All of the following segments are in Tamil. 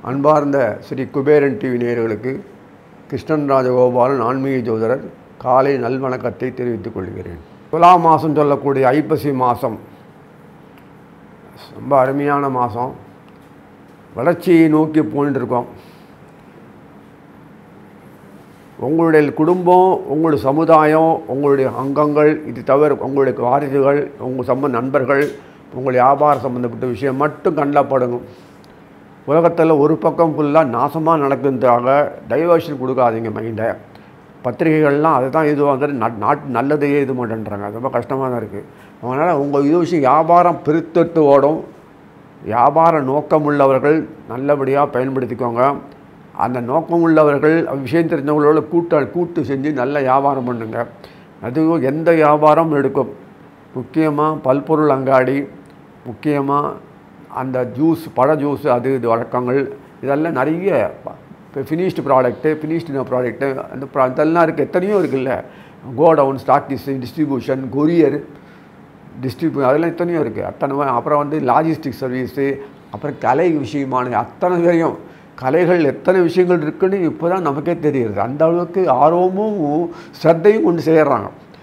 அன்பார்ந்த ஸ்ரீ குபேரன் டிவி நேயர்களுக்கு கிருஷ்ணன் ராஜகோபாலன் ஆன்மீக ஜோதிடர் காலை நல்வணக்கத்தை தெரிவித்துக் கொள்கிறேன் துலாம் மாதம் சொல்லக்கூடிய ஐப்பசி மாதம் ரொம்ப அருமையான மாதம் வளர்ச்சியை நோக்கி போயிட்டு இருக்கோம் உங்களுடைய குடும்பம் உங்களுடைய சமுதாயம் உங்களுடைய அங்கங்கள் இது தவிர உங்களுடைய வாரிசுகள் உங்கள் சம்ப நண்பர்கள் உங்கள் வியாபார சம்மந்தப்பட்ட விஷயம் மட்டும் கண்டப்படுங்க உலகத்தில் ஒரு பக்கம் ஃபுல்லாக நாசமாக நடக்குன்றதாக டைவர்ஷன் கொடுக்காதீங்க மைண்டை பத்திரிகைகள்லாம் அதை தான் இது வந்து நாட்டு நல்லதையே இது மாட்டேன்றாங்க அது ரொம்ப கஷ்டமாக தான் இருக்குது அதனால் உங்கள் இது விஷயம் வியாபாரம் பிரித்தெட்டு ஓடும் வியாபார நோக்கம் உள்ளவர்கள் நல்லபடியாக பயன்படுத்திக்கோங்க அந்த நோக்கம் உள்ளவர்கள் விஷயம் தெரிஞ்சவங்களோட கூட்ட கூட்டு செஞ்சு நல்ல வியாபாரம் பண்ணுங்க அதுவும் எந்த வியாபாரம் எடுக்கும் முக்கியமாக பல்பொருள் அங்காடி முக்கியமாக அந்த ஜூஸ் பழ ஜூஸ் அது இது வழக்கங்கள் இதெல்லாம் நிறைய இப்போ ஃபினிஷ்டு ப்ராடக்ட்டு ஃபினிஷ்டு ப்ராடக்ட்டு அந்த ப்ரா இதெல்லாம் இருக்குது எத்தனையோ இருக்குல்ல கோடவுன் ஸ்டாக் டிஸ் டிஸ்ட்ரிபியூஷன் கொரியர் டிஸ்ட்ரிபியூ அதெல்லாம் எத்தனையோ இருக்குது அத்தனை அப்புறம் வந்து லாஜிஸ்டிக் சர்வீஸு அப்புறம் கலை விஷயமான அத்தனை பேரையும் கலைகள் எத்தனை விஷயங்கள் இருக்குன்னு இப்போ தான் நமக்கே தெரியுது அந்த அளவுக்கு ஆர்வமும் ஸ்ரத்தையும் கொண்டு செய்கிறாங்க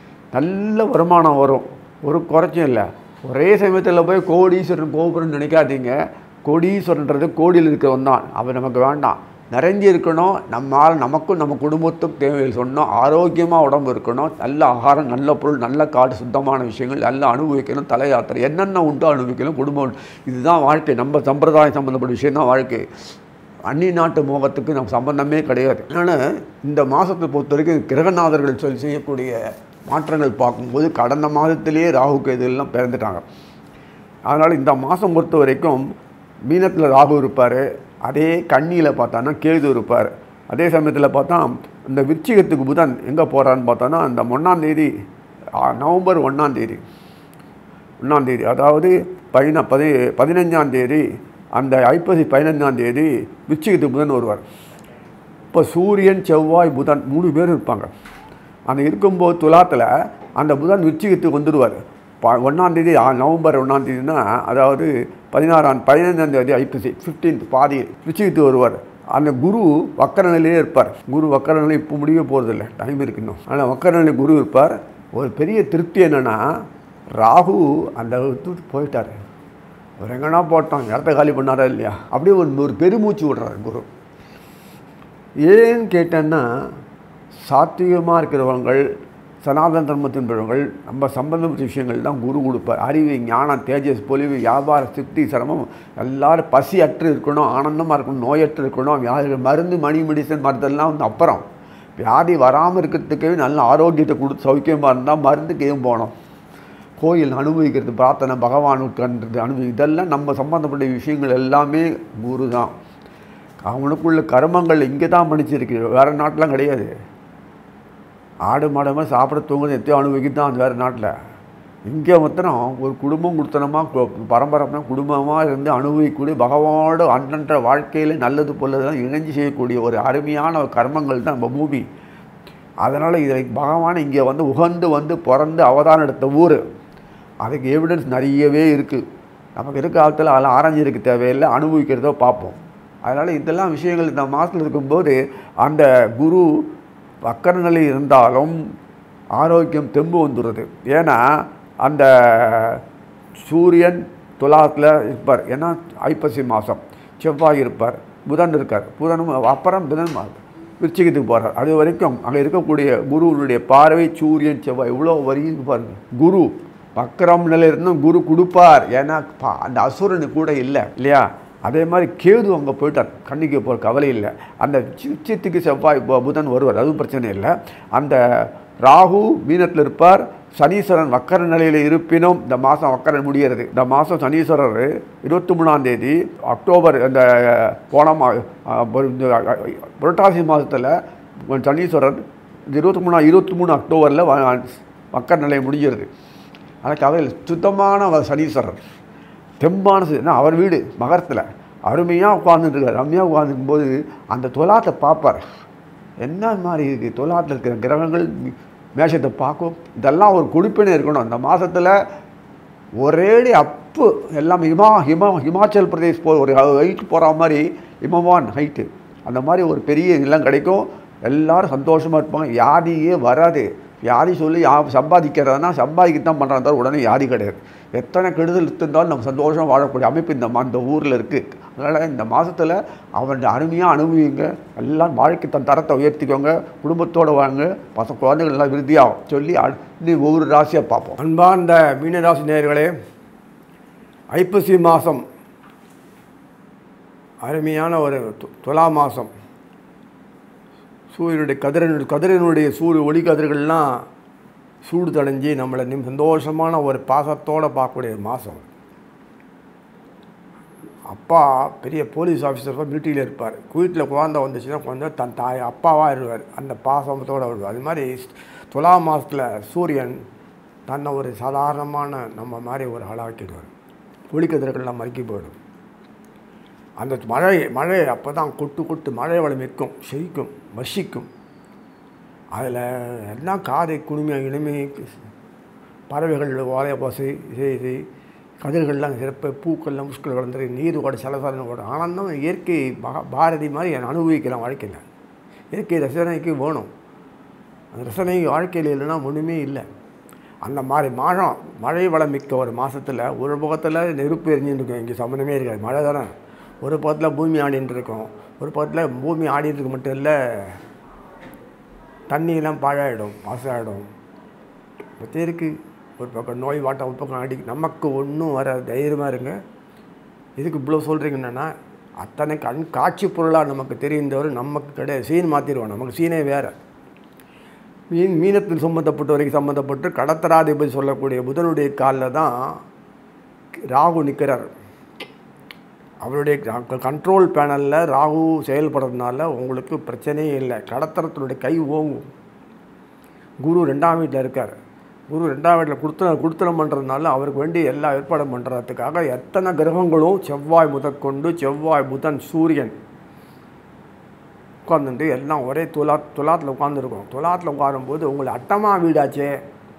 நல்ல வருமானம் வரும் ஒரு குறைச்சும் இல்லை ஒரே சமயத்தில் போய் கோடீஸ்வரன் கோபுரம் நினைக்காதீங்க கோடீஸ்வரன்றது கோடியில் இருக்கிறவன் தான் அவர் நமக்கு வேண்டாம் நிறைஞ்சி இருக்கணும் நம்மால் நமக்கும் நம்ம குடும்பத்துக்கும் தேவைகள் சொன்னோம் ஆரோக்கியமாக உடம்பு இருக்கணும் நல்ல ஆகாரம் நல்ல பொருள் நல்ல காடு சுத்தமான விஷயங்கள் நல்லா அனுபவிக்கணும் தலை யாத்திரை என்னென்ன உண்டோ அனுபவிக்கணும் குடும்பம் இதுதான் வாழ்க்கை நம்ம சம்பிரதாயம் சம்மந்தப்பட்ட விஷயம் தான் வாழ்க்கை அந்நிய நாட்டு மோகத்துக்கு நம்ம சம்பந்தமே கிடையாது அதனால் இந்த மாதத்தை பொறுத்த வரைக்கும் கிரகநாதர்கள் சொல்லி செய்யக்கூடிய மாற்றங்கள் பார்க்கும்போது கடந்த மாதத்திலேயே ராகு கேதுலாம் பிறந்துட்டாங்க அதனால் இந்த மாதம் பொறுத்த வரைக்கும் மீனத்தில் ராகு இருப்பார் அதே கண்ணியில் பார்த்தான்னா கேது இருப்பார் அதே சமயத்தில் பார்த்தா இந்த விருச்சிகத்துக்கு புதன் எங்கே போகிறான்னு பார்த்தோன்னா அந்த ஒன்றாந்தேதி நவம்பர் ஒன்றாந்தேதி ஒன்றாந்தேதி அதாவது பதின பதி பதினஞ்சாந்தேதி அந்த ஐப்பசி பதினஞ்சாம் தேதி விச்சிகத்துக்கு புதன் வருவார் இப்போ சூரியன் செவ்வாய் புதன் மூணு பேர் இருப்பாங்க அந்த இருக்கும்போது துலாத்தில் அந்த புதன் விச்சிகத்துக்கு வந்துடுவார் ப ஒன்றாந்தேதி நவம்பர் ஒன்றாந்தேதினா அதாவது பதினாறாம் பதினைஞ்சாம் தேதி ஐப்பசி ஃபிஃப்டீன்த் பாதி விச்சிகத்துக்கு வருவார் அந்த குரு வக்கர நிலையே இருப்பார் குரு வக்கர நிலை இப்போ முடிய போகிறதில்ல டைம் இருக்கு இன்னும் ஆனால் வக்கர நிலை குரு இருப்பார் ஒரு பெரிய திருப்தி என்னென்னா ராகு அந்த விட்டு போயிட்டார் அவர் எங்கன்னா போட்டோம் இடத்த காலி பண்ணாரா இல்லையா அப்படியே ஒரு ஒரு பெருமூச்சு விடுறாரு குரு ஏன்னு கேட்டேன்னா சாத்விகமாக இருக்கிறவங்கள் சனாதன தர்மத்தின் பிறவங்கள் நம்ம சம்பந்தப்பட்ட விஷயங்கள் தான் குரு கொடுப்பார் அறிவு ஞானம் தேஜஸ் பொலிவு வியாபார சித்தி சிரமம் எல்லாரும் பசி அற்று இருக்கணும் ஆனந்தமாக இருக்கணும் நோயற்று இருக்கணும் வியாதி மருந்து மணி மெடிசன் மருந்தெல்லாம் வந்து அப்புறம் வியாதி வராமல் இருக்கிறதுக்கே நல்ல ஆரோக்கியத்தை கொடுத்து சௌக்கியமாக இருந்தால் மருந்துக்கு ஏன் போகணும் கோயில் அனுபவிக்கிறது பிரார்த்தனை பகவானுக்குன்றது அனுபவி இதெல்லாம் நம்ம சம்மந்தப்பட்ட விஷயங்கள் எல்லாமே குரு தான் அவனுக்குள்ள கர்மங்கள் இங்கே தான் பண்ணிச்சிருக்கு வேறு நாட்டிலாம் கிடையாது ஆடு மாடமாக சாப்பிட தூங்குறது எத்தையும் அனுபவிக்கிறது தான் அந்த வேறு நாட்டில் இங்கே மாத்திரம் ஒரு குடும்பம் கொடுத்தனமாக பரம்பரமாக குடும்பமாக இருந்து அனுபவிக்கக்கூடிய பகவானோட அன்றன்ற வாழ்க்கையில் நல்லது போலதான் இணைஞ்சு செய்யக்கூடிய ஒரு அருமையான கர்மங்கள் தான் நம்ம பூமி அதனால் இதை பகவான் இங்கே வந்து உகந்து வந்து பிறந்து அவதாரம் எடுத்த ஊர் அதுக்கு எவிடன்ஸ் நிறையவே இருக்குது நமக்கு இருக்க காலத்தில் அதெல்லாம் ஆராய்ஞ்சிருக்க தேவையில்லை அனுபவிக்கிறதோ பார்ப்போம் அதனால் இதெல்லாம் விஷயங்கள் இந்த மாதத்தில் இருக்கும்போது அந்த குரு வக்கர நிலை இருந்தாலும் ஆரோக்கியம் தெம்பு வந்துடுறது ஏன்னா அந்த சூரியன் துலாத்தில் இருப்பார் ஏன்னா ஐப்பசி மாதம் செவ்வாய் இருப்பார் புதன் இருக்கார் புதனும் அப்புறம் புதன் விருச்சிகத்துக்கு போகிறார் அது வரைக்கும் அங்கே இருக்கக்கூடிய குருவனுடைய பார்வை சூரியன் செவ்வாய் இவ்வளோ வரையும் பாருங்கள் குரு வக்கரம் நிலை இருந்தும் குரு கொடுப்பார் ஏன்னா அந்த அசுரனு கூட இல்லை இல்லையா அதே மாதிரி கேது அங்கே போயிட்டார் கண்ணிக்கு போகிற கவலை இல்லை அந்த சிச்சத்துக்கு செவ்வாய் புதன் வருவார் அதுவும் பிரச்சனை இல்லை அந்த ராகு மீனத்தில் இருப்பார் சனீஸ்வரன் வக்கர நிலையில் இருப்பினும் இந்த மாதம் வக்கரன் முடிகிறது இந்த மாதம் சனீஸ்வரர் இருபத்தி மூணாம் தேதி அக்டோபர் இந்த போன மா புரட்டாசி மாதத்தில் சனீஸ்வரர் இருபத்தி மூணா இருபத்தி மூணு அக்டோபரில் வக்கர நிலை முடிகிறது ஆனால் கவலையில் சுத்தமான சனீஸ்வரர் தெம்பான அவர் வீடு மகரத்தில் அருமையாக உட்காந்துருக்கார் ரம்மையாக உட்காந்துருக்கும் போது அந்த துலாத்தை பார்ப்பார் என்ன மாதிரி இருக்குது துலாத்தில் இருக்கிற கிரகங்கள் மேஷத்தை பார்க்கும் இதெல்லாம் ஒரு குடிப்பினை இருக்கணும் அந்த மாதத்தில் ஒரேடி அப் அப்பு எல்லாம் ஹிமா ஹிமா ஹிமாச்சல் பிரதேஷ் போ ஒரு ஹைட் போகிற மாதிரி ஹிமவான் ஹைட்டு அந்த மாதிரி ஒரு பெரிய நிலம் கிடைக்கும் எல்லாரும் சந்தோஷமாக இருப்பாங்க வியாதியே வராது வியாதி சொல்லி யா சம்பாதிக்கிறதுனா சம்பாதிக்கத்தான் பண்ணுறாங்க தவிர உடனே வியாதி கிடையாது எத்தனை கெடுதல் இருந்தாலும் நம்ம சந்தோஷமாக வாழக்கூடிய அமைப்பு இந்த மா இந்த ஊரில் இருக்குது அதனால் இந்த மாதத்தில் அவன் அருமையாக அனுபவிங்க எல்லாம் வாழ்க்கை தன் தரத்தை உயர்த்திக்கோங்க குடும்பத்தோடு வாங்க பசங்க குழந்தைகள் எல்லாம் விருத்தியாகும் சொல்லி அடு- இன்னும் ஒவ்வொரு ராசியாக பார்ப்போம் அன்பார்ந்த மீனராசி நேயர்களே ஐப்பசி மாதம் அருமையான ஒரு து- துலா மாதம் சூரியனுடைய கதிரனுடைய கதிரனுடைய சூடு ஒளி கதிர்கள்லாம் சூடு தணிஞ்சு நம்மளை நிம் சந்தோஷமான ஒரு பாசத்தோடு பார்க்கக்கூடிய மாதம் அப்பா பெரிய போலீஸ் ஆஃபீஸர் மிலிட்ரியில் இருப்பார் வீட்டில் குழந்தை வந்துச்சுன்னா குழந்தை தன் தாய் அப்பாவாக இருவார் அந்த பாசத்தோடு வருவார் அது மாதிரி துலா மாதத்தில் சூரியன் தன்னை ஒரு சாதாரணமான நம்ம மாதிரி ஒரு ஆளாக்கிடுவார் ஒளிக்கதிர்கள்லாம் மறுக்கி போயிடும் அந்த மழை மழை அப்போ தான் கொட்டு கொட்டு மழை வளம் நிற்கும் செழிக்கும் வசிக்கும் அதில் எல்லாம் காதை குடுமையாக இனிமை பறவைகள் ஓலைய பசை செய்தி கதிர்கள்லாம் சிறப்பு பூக்கள்லாம் முஷ்கள் வளர்ந்துரு நீர் ஓட சலசலன்னு ஓடும் ஆனந்தம் இயற்கை பா- பாரதி மாதிரி நான் அனுபவிக்கலாம் வாழ்க்கையில் இயற்கை ரசனைக்கு வேணும் அந்த ரசனை வாழ்க்கையில் இல்லைன்னா ஒன்றுமே இல்லை அந்த மாதிரி மாதம் மழை வளம் மிக்க ஒரு மாதத்தில் ஒரு பக்கத்தில் நெருப்பு எரிஞ்சுட்டு இருக்கும் இங்கே சம்மந்தமே இருக்காது மழை தானே ஒரு பக்கத்தில் பூமி ஆடிட்டு இருக்கும் ஒரு பக்கத்தில் பூமி ஆடிட்டு இருக்க மட்டும் இல்லை தண்ணியெல்லாம் பாழாயிடும் பாசாயிடும் பற்றி இருக்குது ஒரு பக்கம் நோய் வாட்டம் ஒரு பக்கம் அடி நமக்கு ஒன்றும் வர தைரியமாக இருங்க இதுக்கு இவ்வளோ சொல்கிறீங்கன்னா அத்தனை கண் காட்சி பொருளாக நமக்கு தெரிந்தவர் நமக்கு கிடையாது சீன் மாற்றிடுவோம் நமக்கு சீனே வேறு மீன் மீனத்தில் சம்மந்தப்பட்ட வரைக்கும் சம்மந்தப்பட்டு கடத்தராதிபதி சொல்லக்கூடிய புதனுடைய காலில் தான் ராகு நிற்கிறார் அவருடைய கண்ட்ரோல் பேனலில் ராகு செயல்படுறதுனால உங்களுக்கு பிரச்சனையே இல்லை கடத்தரத்தினுடைய கை ஓங்கும் குரு ரெண்டாம் வீட்டில் இருக்கார் குரு ரெண்டாம் வீட்டில் கொடுத்தன கொடுத்தனம் பண்ணுறதுனால அவருக்கு வேண்டி எல்லா ஏற்பாடும் பண்ணுறதுக்காக எத்தனை கிரகங்களும் செவ்வாய் முதற்கொண்டு செவ்வாய் புதன் சூரியன் உட்காந்துட்டு எல்லாம் ஒரே துலா துலாத்தில் உட்காந்துருக்கோம் துலாத்தில் உட்காரும்போது உங்களை அட்டமா வீடாச்சே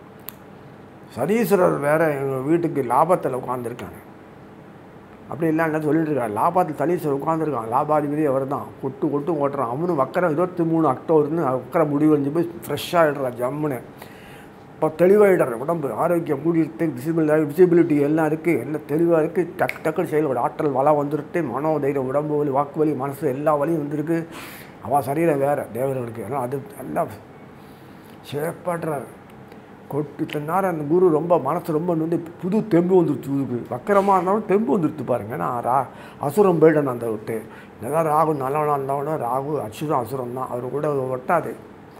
சனீஸ்வரர் வேற எங்கள் வீட்டுக்கு லாபத்தில் உட்காந்துருக்காங்க அப்படி இல்லை என்ன சொல்லிட்டு இருக்காரு லாபத்தில் சனீஸ்வரர் உட்காந்துருக்கான் லாபாதிபதி அவர் தான் கொட்டு கொட்டு ஓட்டுறான் அவனும் வக்கரம் இருபத்தி மூணு அக்டோபர்னு வக்கர முடிவு வந்து போய் ஃப்ரெஷ்ஷாக ஆகிடுறான் ஜம்முன்னு இப்போ தெளிவாகிடுற உடம்பு ஆரோக்கியம் கூடிட்டு விசிபிள் விசிபிலிட்டி எல்லாம் இருக்குது எல்லாம் தெளிவாக இருக்குது டக்கு டக்குன்னு செயல்பட ஆற்றல் வளம் வந்துருட்டு மனோ தைரியம் உடம்பு வலி வாக்கு வலி மனசு எல்லா வலியும் வந்திருக்கு அவள் சரீரம் வேறு தேவர்களுக்கு ஏன்னா அது எல்லாம் சிறப்பாடுறாரு கொட்டு தன்னார் அந்த குரு ரொம்ப மனசு ரொம்ப வந்து புது தெம்பு வந்துருச்சு இதுக்கு வக்கரமாக இருந்தாலும் தெம்பு வந்துருச்சு பாருங்க ஏன்னா ரா அசுரம் போயிடணும் அந்த விட்டு என்னதான் ராகு நல்லவனாக இருந்தவனா ராகு அசுரம் அசுரம் தான் அவர் கூட ஒட்டாது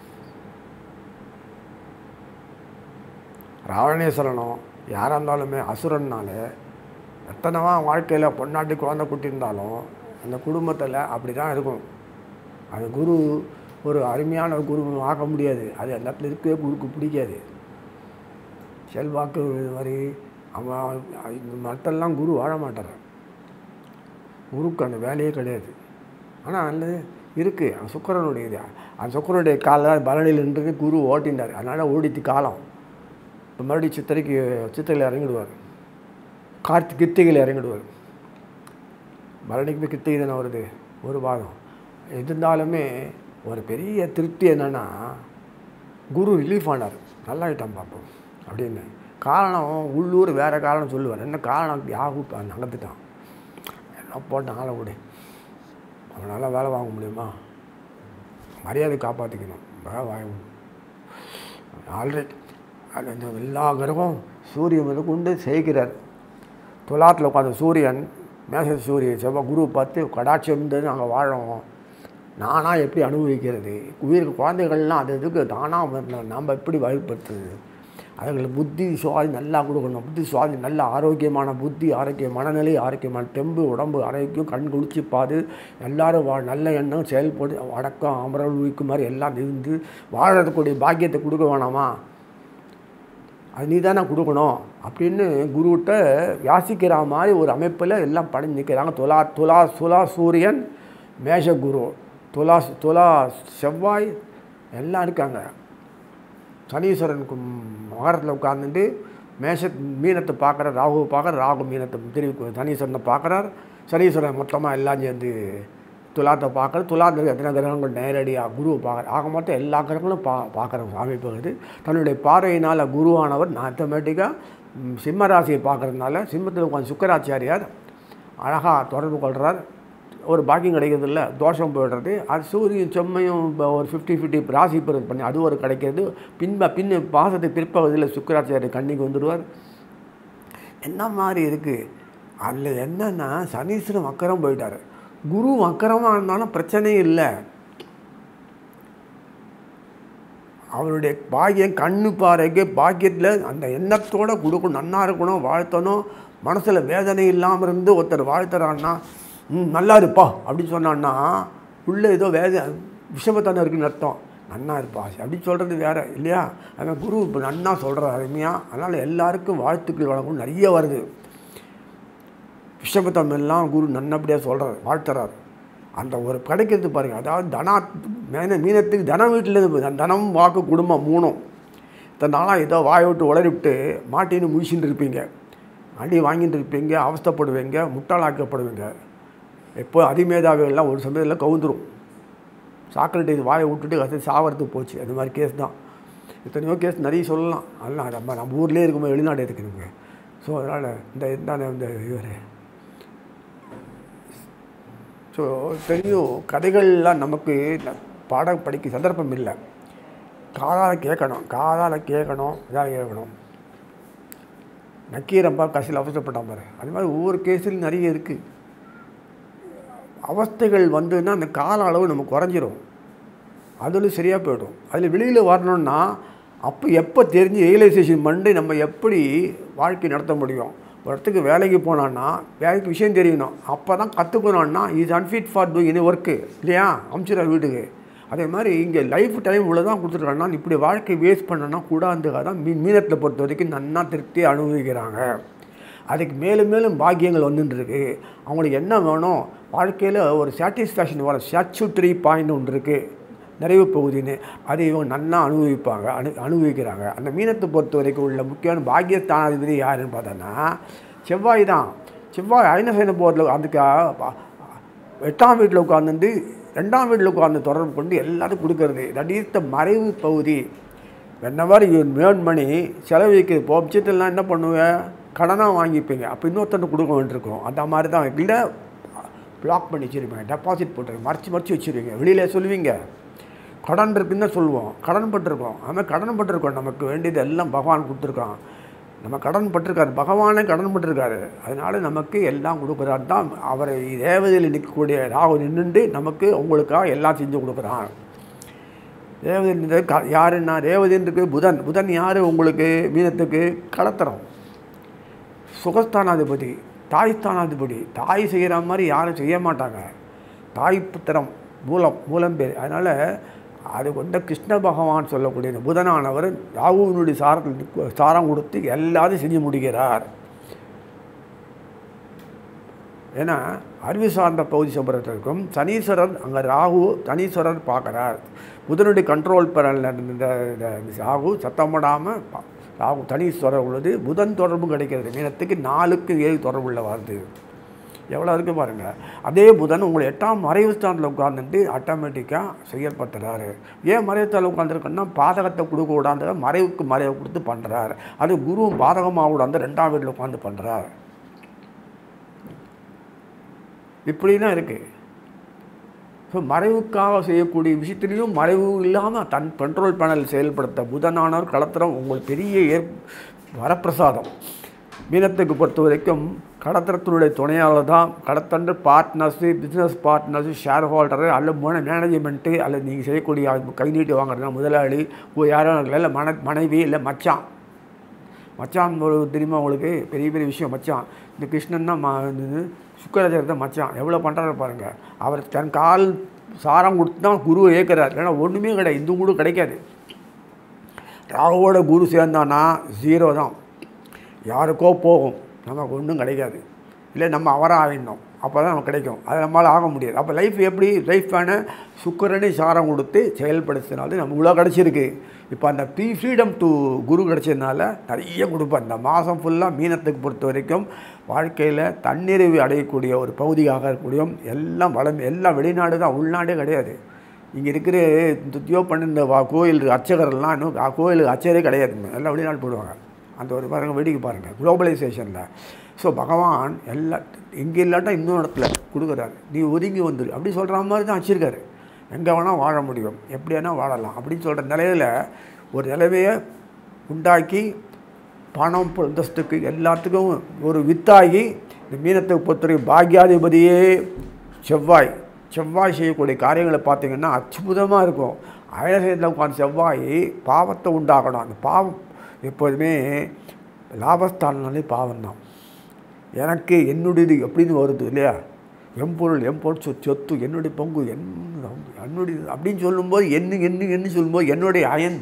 ராவணேஸ்வரனும் யாராக இருந்தாலுமே அசுரன்னாலே எத்தனைவா வாழ்க்கையில் பொன்னாட்டி குழந்தை குட்டி இருந்தாலும் அந்த குடும்பத்தில் அப்படி தான் இருக்கும் அந்த குரு ஒரு அருமையான குரு ஆக்க முடியாது அது அந்த இடத்துல இருக்கவே குருக்கு பிடிக்காது செல்வாக்கு இது மாதிரி அவன் இந்த மட்டெல்லாம் குரு வாழ மாட்டார் குருக்கு அந்த வேலையே கிடையாது ஆனால் அல்லது இருக்குது அந்த சுக்கரனுடைய இது அந்த சுக்கரனுடைய காலில் பலனில் நின்றது குரு ஓட்டின்றார் அதனால் ஓடித்து காலம் இப்போ மறுபடியும் சித்திரைக்கு சித்திரையில் இறங்கிடுவார் கார்த்தி கித்திகையில் இறங்கிடுவார் பரணிக்கு போய் கித்திகை தானே வருது ஒரு வாரம் இருந்தாலுமே ஒரு பெரிய திருப்தி என்னென்னா குரு ரிலீஃப் ஆனார் நல்லாயிட்டான் பார்ப்போம் அப்படின்னு காரணம் உள்ளூர் வேறு காரணம் சொல்லுவார் என்ன காரணம் யாகு நகர்ந்துட்டான் எல்லாம் போட்டான் ஆளை விடு அவனால் வேலை வாங்க முடியுமா மரியாதை காப்பாற்றிக்கணும் வேலை வாங்க ஆல்ரெடி அது அந்த எல்லா கிரகம் சூரியன் வந்து கொண்டு செய்கிறார் துலாத்தில் உட்காந்த சூரியன் மேச சூரியன் செவ்வாய் குரு பார்த்து கடாட்சியம் நாங்கள் வாழோம் நானாக எப்படி அனுபவிக்கிறது உயிருக்கு குழந்தைகள்லாம் அது இதுக்கு தானாக நம்ம எப்படி வழிபடுத்துறது அதுங்களுக்கு புத்தி சுவாதி நல்லா கொடுக்கணும் புத்தி சுவாதி நல்ல ஆரோக்கியமான புத்தி ஆரோக்கிய மனநிலை ஆரோக்கியமான தெம்பு உடம்பு ஆரோக்கியம் கண் குளிச்சு பாது எல்லாரும் வா நல்ல எண்ணம் செயல்படு அடக்கம் அமரல் உயிக்கு மாதிரி எல்லாம் இருந்து வாழறதுக்கூடிய பாக்கியத்தை கொடுக்க வேணாமா அது நீ தானே கொடுக்கணும் அப்படின்னு குருகிட்ட யாசிக்கிற மாதிரி ஒரு அமைப்பில் எல்லாம் படைஞ்சு நிற்கிறாங்க துலா துலா துலா சூரியன் மேஷ குரு துலா துலா செவ்வாய் எல்லாம் இருக்காங்க சனீஸ்வரனுக்கு மகரத்தில் உட்காந்துட்டு மேஷ மீனத்தை பார்க்குற ராகுவை பார்க்குற ராகு மீனத்தை திருப்பி சனீஸ்வரனை பார்க்குறார் சனீஸ்வரன் மொத்தமாக எல்லாம் சேர்ந்து துலாத்தை பார்க்குற துலாத்தில் எத்தனை கிரகங்கள் நேரடியாக குருவை பார்க்குற ஆக மொத்தம் எல்லா கிரகங்களும் பா பார்க்குற அமைப்பு இது தன்னுடைய பார்வையினால் குருவானவர் ஆட்டோமேட்டிக்காக சிம்ம ராசியை பார்க்குறதுனால சிம்மத்தில் உட்காந்து சுக்கராச்சாரியார் அழகாக தொடர்பு கொள்கிறார் ஒரு பாக்கியம் கிடைக்கிறது இல்லை தோஷம் போயிடுறது அது சூரியன் செம்மையும் இப்போ ஒரு ஃபிஃப்டி ஃபிஃப்டி ராசி பெருது பண்ணி அது ஒரு கிடைக்கிறது பின்ப பின்ன பாசத்தை பிற்பகுதியில் சுக்கராச்சாரியர் கண்ணிக்கு வந்துடுவார் என்ன மாதிரி இருக்குது அதில் என்னென்னா சனீஸ்வரன் வக்கரம் போயிட்டார் குரு வக்கரமாக இருந்தாலும் பிரச்சனையே இல்லை அவருடைய பாக்கியம் கண்ணு பாறைக்கு பாக்கியத்தில் அந்த எண்ணத்தோடு கொடுக்கணும் நன்னா இருக்கணும் வாழ்த்தணும் மனசில் வேதனை இல்லாமல் இருந்து ஒருத்தர் வாழ்த்துறான்னா ம் நல்லா இருப்பா அப்படின்னு சொன்னான்னா உள்ளே ஏதோ வேத விஷமத்தனம் இருக்குன்னு அர்த்தம் நன்னா இருப்பா அப்படின்னு சொல்கிறது வேறு இல்லையா அவன் குரு இப்போ நன்னா சொல்கிற அருமையாக அதனால் எல்லாருக்கும் வாழ்த்துக்கள் வழங்கும் நிறைய வருது விஷமத்தம் எல்லாம் குரு நன்னபடியாக சொல்கிறார் வாழ்த்துறார் அந்த ஒரு கிடைக்கிறது பாருங்கள் அதாவது தனா மீன மீனத்துக்கு தனம் வீட்டில் இருந்து தனம் வாக்கு குடும்பம் மூணும் இத்தனை நாளாக ஏதோ வாயை விட்டு உளறிவிட்டு மாட்டின்னு முழிச்சுட்டு இருப்பீங்க அடி வாங்கிட்டு இருப்பீங்க அவஸ்தைப்படுவீங்க முட்டாளாக்கப்படுவீங்க எப்போ அதிமேதாவிகள்லாம் ஒரு சமயத்தில் கவுந்துரும் சாக்ரட்டிஸ் வாயை விட்டுட்டு கதை சாவறதுக்கு போச்சு அது மாதிரி கேஸ் தான் எத்தனையோ கேஸ் நிறைய சொல்லலாம் அதெல்லாம் நம்ம நம்ம ஊர்லேயே இருக்கும்போது வெளிநாடு இருக்குதுங்க ஸோ அதனால் இந்த இதான இந்த இவர் ஸோ தெரியும் கதைகள்லாம் நமக்கு ந- பாடம் படிக்க சந்தர்ப்பம் இல்லை காதால் கேட்கணும் காதால் கேட்கணும் இதாக கேட்கணும் நக்கீரம்பா கடைசியில் அவசரப்பட்டான் பாரு அது மாதிரி ஒவ்வொரு கேஸிலும் நிறைய இருக்குது அவஸ்தைகள் வந்துன்னா அந்த கால அளவு நமக்கு குறைஞ்சிரும் அதில் சரியாக போயிடும் அதில் வெளியில் வரணும்னா அப்போ எப்போ தெரிஞ்சு ரியலைசேஷன் பண்ணி நம்ம எப்படி வாழ்க்கை நடத்த முடியும் ஒரு இடத்துக்கு வேலைக்கு போனான்னா வேலைக்கு விஷயம் தெரியணும் அப்போ தான் கற்றுக்கணும்னா is unfit for to any work இல்லையா அமிச்சிடுற வீட்டுக்கு அதே மாதிரி இங்கே லைஃப் டைம் இவ்வளோ தான் கொடுத்துருக்காங்கன்னா இப்படி வாழ்க்கை வேஸ்ட் பண்ணனா கூடாதுக்காக தான் மீ மீனத்தில் பொறுத்த வரைக்கும் நன்னா திருப்தி அனுபவிக்கிறாங்க அதுக்கு மேலும் மேலும் பாக்கியங்கள் வந்துட்டு இருக்கு அவங்களுக்கு என்ன வேணும் வாழ்க்கையில் ஒரு சாட்டிஸ்ஃபேக்ஷன் வர சாச்சுட்ரி பாயிண்ட் ஒன்று இருக்குது நிறைவு பகுதின்னு அதை இவங்க நல்லா அனுபவிப்பாங்க அனு அனுபவிக்கிறாங்க அந்த மீனத்தை பொறுத்த வரைக்கும் உள்ள முக்கியமான பாக்கியஸ்தானாதிபதி யாருன்னு பார்த்தோன்னா செவ்வாய் தான் செவ்வாய் ஐநசேன போர்டில் அதுக்கு அ- எட்டாம் வீட்டில் உட்காந்துட்டு ரெண்டாம் வீட்டில் உட்காந்து தொடர்பு கொண்டு எல்லாத்துக்கும் கொடுக்கறது தட் இஸ் த மறைவு பகுதி வென்னவர் யூ மேர்ன் மணி செலவழிக்க இப்போ பட்சத்துலாம் என்ன பண்ணுவேன் கடனாக வாங்கிப்பீங்க அப்போ இன்னொருத்தனை கொடுக்க வேண்டியிருக்கும் அந்த மாதிரி தான் இல்லை பிளாக் பண்ணி வச்சுருப்பீங்க டெபாசிட் போட்டுருங்க மறைச்சி மறைச்சி வச்சுருவீங்க வெளியில் சொல்லுவீங்க கடன் இருக்குன்னு தான் சொல்லுவோம் கடன் பட்டிருக்கோம் அதுமாதிரி கடன் பட்டிருக்கோம் நமக்கு வேண்டியது எல்லாம் பகவான் கொடுத்துருக்கான் நம்ம கடன் பட்டிருக்காரு பகவானே கடன் பட்டிருக்காரு அதனால நமக்கு எல்லாம் கொடுக்குறாரு தான் அவரை தேவதையில் நிற்கக்கூடிய ராகு நின்றுண்டு நமக்கு உங்களுக்காக எல்லாம் செஞ்சு கொடுக்குறான் ரேவதி க யாருன்னா ரேவதின்றது புதன் புதன் யார் உங்களுக்கு மீனத்துக்கு கலத்தரம் சுகஸ்தானாதிபதி தாய் ஸ்தானாதிபதி தாய் செய்கிற மாதிரி யாரும் செய்ய மாட்டாங்க தாய் புத்திரம் மூலம் மூலம் பேர் அதனால் அது கொண்ட கிருஷ்ண பகவான் சொல்லக்கூடிய இந்த புதனானவர் ராகுவினுடைய சாரத்தில் நிற்க- சாரம் கொடுத்து எல்லாத்தையும் செஞ்சு முடிக்கிறார் ஏன்னா அறிவு சார்ந்த பகுதி சம்பரத்திற்கும் சனீஸ்வரர் அங்கே ராகு சனீஸ்வரர் பார்க்குறார் புதனுடைய கண்ட்ரோல் பரல் இந்த இந்த ராகு சத்தமிடாமல் ராகு சனீஸ்வரர் உள்ளது புதன் தொடர்பு கிடைக்கிறது மீனத்துக்கு நாலுக்கு ஏழு தொடர்பு உள்ள வருது எவ்வளோ இருக்கு பாருங்கள் அதே புதன் உங்களை எட்டாம் மறைவு ஸ்தானத்தில் உட்கார்ந்துட்டு ஆட்டோமேட்டிக்காக செயல்படுத்துறாரு ஏன் மறைவுத்தால் உட்காந்துருக்கோன்னா பாதகத்தை கொடுக்க விடாத மறைவுக்கு மறைவை கொடுத்து பண்ணுறாரு அது குருவும் பாதகமாக விடாந்து ரெண்டாம் வீட்டில் உட்காந்து பண்ணுறாரு இப்படி தான் இருக்குது ஸோ மறைவுக்காக செய்யக்கூடிய விஷயத்துலேயும் மறைவு இல்லாமல் தன் கண்ட்ரோல் பேனல் செயல்படுத்த புதனானவர் களத்திரம் உங்களுக்கு பெரிய ஏற் வரப்பிரசாதம் மீனத்துக்கு பொறுத்த வரைக்கும் கடத்திரத்தினுடைய துணையாளர் தான் கடத்தண்டு partners business partners share holder அல்லது மன மேனேஜ்மெண்ட்டு அல்லது நீங்கள் செய்யக்கூடிய கை நீட்டி வாங்குறதுனா முதலாளி ஓ யாரோ இல்லை மன மனைவி இல்லை மச்சான் மச்சான் ஒரு தெரியுமா உங்களுக்கு பெரிய பெரிய விஷயம் மச்சான் இந்த கிருஷ்ணன் தான் ம இது சுக்கராச்சாரியத்தை மச்சான் எவ்வளோ பண்ணுறாரு பாருங்கள் அவர் தன் கால் சாரம் கொடுத்து தான் குருவை ஏற்கிறார் ஏன்னா ஒன்றுமே கிடையாது இந்த கூட கிடைக்காது ராகுவோட குரு சேர்ந்தானா ஜீரோ தான் யாருக்கோ போகும் நமக்கு ஒன்றும் கிடைக்காது இல்லை நம்ம அவராக ஆகிடணும் அப்போ தான் நமக்கு கிடைக்கும் அது நம்மளால் ஆக முடியாது அப்போ லைஃப் எப்படி லைஃப் வேண சுக்கரனை சாரம் கொடுத்து செயல்படுத்தினாலும் நம்ம இவ்வளோ கிடச்சிருக்கு இப்போ அந்த பீ ஃப்ரீடம் டு குரு கிடச்சதுனால நிறைய கொடுப்பேன் இந்த மாதம் ஃபுல்லாக மீனத்துக்கு பொறுத்த வரைக்கும் வாழ்க்கையில் தன்னிறைவு அடையக்கூடிய ஒரு பகுதியாக இருக்கக்கூடிய எல்லாம் வளம் எல்லாம் வெளிநாடு தான் உள்நாடே கிடையாது இங்கே இருக்கிற துத்தியோ பண்ணிருந்த வா கோயில் அர்ச்சகர்லாம் இன்னும் கா- கோயிலுக்கு அர்ச்சகரே கிடையாது எல்லாம் வெளிநாடு போடுவாங்க அந்த ஒரு பாருங்க வேடிக்கை பாருங்கள் குளோபலைசேஷனில் ஸோ பகவான் எல்லா இங்கே இல்லாட்டா இன்னொரு இடத்துல கொடுக்குறாரு நீ ஒதுங்கி வந்துரு அப்படி சொல்கிற மாதிரி தான் வச்சுருக்காரு எங்கே வேணால் வாழ முடியும் எப்படி வேணால் வாழலாம் அப்படின்னு சொல்கிற நிலையில் ஒரு நிலைமையை உண்டாக்கி பணம் அந்தஸ்துக்கு எல்லாத்துக்கும் ஒரு வித்தாகி இந்த மீனத்தை பொறுத்தவரைக்கும் பாக்யாதிபதியே செவ்வாய் செவ்வாய் செய்யக்கூடிய காரியங்களை பார்த்தீங்கன்னா அற்புதமாக இருக்கும் அயலசேத்தில் உட்காந்து செவ்வாய் பாவத்தை உண்டாக்கணும் அந்த பாவம் எப்போதுமே லாபஸ்தானம்னாலே பாவம் தான் எனக்கு என்னுடையது எப்படின்னு வருது இல்லையா எம்பொருள் எம்பொருள் சொ சொத்து என்னுடைய பங்கு என் என்னுடைய அப்படின்னு சொல்லும்போது என்ன என்ன என்ன சொல்லும்போது என்னுடைய அயன்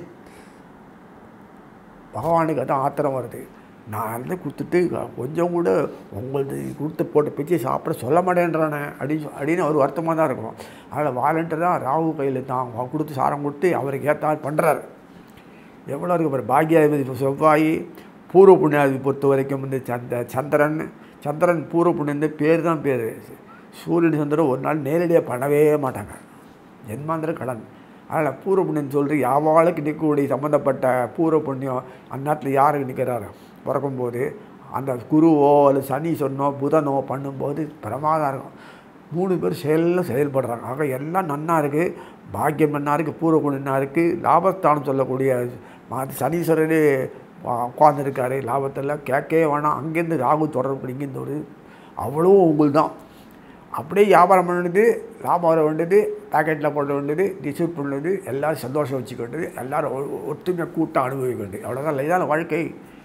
பகவானுக்கு அதான் ஆத்திரம் வருது நான் வந்து கொடுத்துட்டு கொஞ்சம் கூட உங்களது கொடுத்து போட்ட பிச்சை சாப்பிட சொல்ல மாட்டேன்றானே அப்படின்னு சொ- அப்படின்னு ஒரு வருத்தமாக தான் இருக்கும் அதில் வாலண்டியராக ராகு கையில் தான் அவ கொடுத்து சாரம் கொடுத்து அவருக்கு ஏற்ற பண்ணுறாரு எவ்வளோ இருக்கு பாரு பாக்யாதிபதி இப்போ செவ்வாய் பூர்வ புண்ணியாதிபதி பொறுத்த வரைக்கும் வந்து சந்த சந்திரன் சந்திரன் பூர்வ புண்ணியம் பேர் தான் பேர் சூரியன் சந்திரன் ஒரு நாள் நேரடியாக பண்ணவே மாட்டாங்க ஜென்மாந்திர கடன் அதனால் பூர்வ புண்ணியம் சொல்லிட்டு யாவாளுக்கு நிற்கக்கூடிய சம்மந்தப்பட்ட பூர்வ புண்ணியம் அந்நேரத்தில் யாருக்கு நிற்கிறாரு பிறக்கும்போது அந்த குருவோ அல்லது சனி சொன்னோ புதனோ பண்ணும்போது பிரமாதம் இருக்கும் மூணு பேர் செயலில் செயல்படுறாங்க ஆக எல்லாம் நன்னா இருக்குது பாக்கியம் நன்னா இருக்குது பூர்வ குணம் நன்னா இருக்குது லாபஸ்தானம் சொல்லக்கூடிய மா- சனீஸ்வரரே உட்காந்துருக்காரு லாபத்தில் கேட்கவே வேணாம் அங்கேருந்து ராகு தொடர்பு இங்கேருந்து ஒரு அவ்வளோ உங்களுக்கு தான் அப்படியே வியாபாரம் பண்ணுறது லாபம் வர வேண்டியது பேக்கெட்டில் போட வேண்டியது டிஸ்ட்ரிபியூட் பண்ணுறது எல்லோரும் சந்தோஷம் வச்சுக்க வேண்டியது எல்லோரும் ஒ- ஒற்றுமை கூட்டம் அனுபவிக்க வேண்டியது அவ்வளோதான் இதான வாழ்க்கை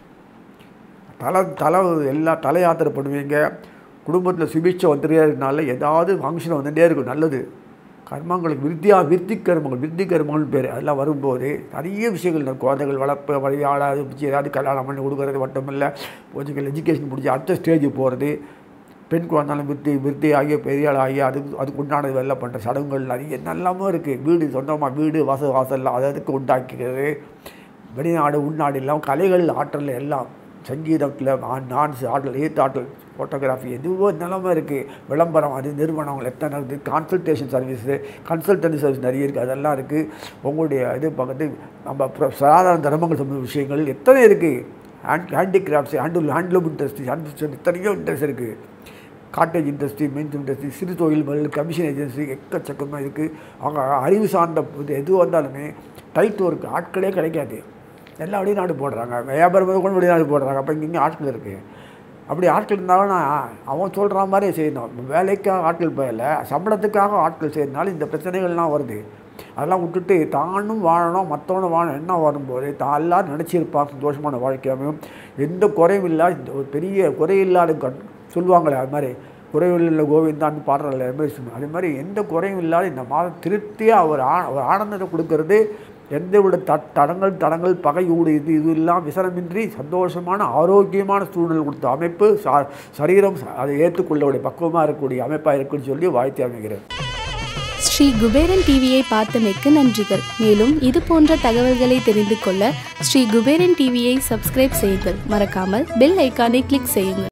தலை தலை எல்லா தலை யாத்திரை பண்ணுவீங்க குடும்பத்தில் சுபிட்சம் வந்துட்டே இருக்கனால ஏதாவது ஃபங்க்ஷன் வந்துட்டே இருக்கும் நல்லது கர்மங்களுக்கு விருத்தியா விருத்தி கர்மங்கள் விருத்தி கர்மங்கள்னு பேர் அதெல்லாம் வரும்போது நிறைய விஷயங்கள் நடக்கும். குழந்தைகள் வளர்ப்பு வழியாளாது பிடிச்சி ஏதாவது கல்யாணம் பண்ணி கொடுக்குறது மட்டும் இல்லை கொஞ்சம் எஜுகேஷன் முடிச்சு அடுத்த ஸ்டேஜுக்கு போகிறது பெண் குழந்தாலும் விருத்தி விருத்தி ஆகிய பெரிய ஆள் ஆகி அதுக்கு அதுக்கு உண்டானது வெள்ளம் பண்ணுற சடங்குகள் நிறைய என்னெல்லாமோ இருக்குது வீடு சொந்தமாக வீடு வாசல் வாசல்லாம் அது அதுக்கு உண்டாக்கிக்கிறது வெளிநாடு உள்நாடு எல்லாம் கலைகள் ஆற்றல் எல்லாம் சங்கீதத்தில் டான்ஸ் ஆற்றல் ஏத்து ஆற்றல் ஃபோட்டோகிராஃபி எதுவோ நிலமை இருக்குது விளம்பரம் அது நிறுவனங்கள் எத்தனை இருக்குது கான்சல்டேஷன் சர்வீஸு கன்சல்டன்சி சர்வீஸ் நிறைய இருக்குது அதெல்லாம் இருக்குது உங்களுடைய இது பக்கத்து நம்ம அப்புறம் சாதாரண தர்மங்கள் சம்பந்த விஷயங்கள் எத்தனை இருக்குது hand handicrafts handle handloom industry hand எத்தனையோ இண்டஸ்ட்ரி இருக்குது காட்டேஜ் இண்டஸ்ட்ரி மெயின்ஸ் இண்டஸ்ட்ரி சிறு தொழில்கள் கமிஷன் ஏஜென்சி எக்கச்சக்கமாக இருக்குது அவங்க அறிவு சார்ந்த இது எது வந்தாலுமே டைட் ஒர்க் ஆட்களே கிடைக்காது எல்லாம் வெளிநாடு போடுறாங்க வியாபாரம் முதல் கொண்டு வெளிநாடு போடுறாங்க அப்போ இங்கே ஆட்கள் இருக்குது அப்படி ஆட்கள் இருந்தாலும் நான் அவன் சொல்கிற மாதிரி செய்யணும் வேலைக்காக ஆட்கள் போயல சம்பளத்துக்காக ஆட்கள் செய்யறதுனால இந்த பிரச்சனைகள்லாம் வருது அதெல்லாம் விட்டுட்டு தானும் வாழணும் மற்றவனும் வாழணும் என்ன வரும்போது தான் எல்லாரும் நினச்சிருப்பாங்க சந்தோஷமான வாழ்க்கை அமையும் எந்த குறையும் இல்லாத இந்த ஒரு பெரிய குறையில்லாத கண் சொல்லுவாங்களே அது மாதிரி குறைவில்லை கோவிந்தான்னு பாடுறல அது மாதிரி சொல்லுவாங்க. அது மாதிரி எந்த குறையும் இல்லாத இந்த மாதம் திருப்தியாக ஒரு ஆ ஒரு ஆனந்தத்தை கொடுக்கறது எந்த விட த தடங்கள் தடங்கள் பகை ஊடு இது இது எல்லாம் விசனமின்றி சந்தோஷமான ஆரோக்கியமான சூழ்நிலை கொடுத்த அமைப்பு சா சரீரம் ச- அதை ஏற்றுக்கொள்ளக்கூடிய பக்குவமாக இருக்கக்கூடிய அமைப்பாக இருக்குன்னு சொல்லி வாழ்த்தி அமைகிறேன் ஸ்ரீ குபேரன் டிவியை பார்த்தமைக்கு நன்றிகள் மேலும் இது போன்ற தகவல்களை தெரிந்து கொள்ள ஸ்ரீ குபேரன் டிவியை சப்ஸ்கிரைப் செய்யுங்கள் மறக்காமல் பெல் ஐக்கானை கிளிக் செய்யுங்கள்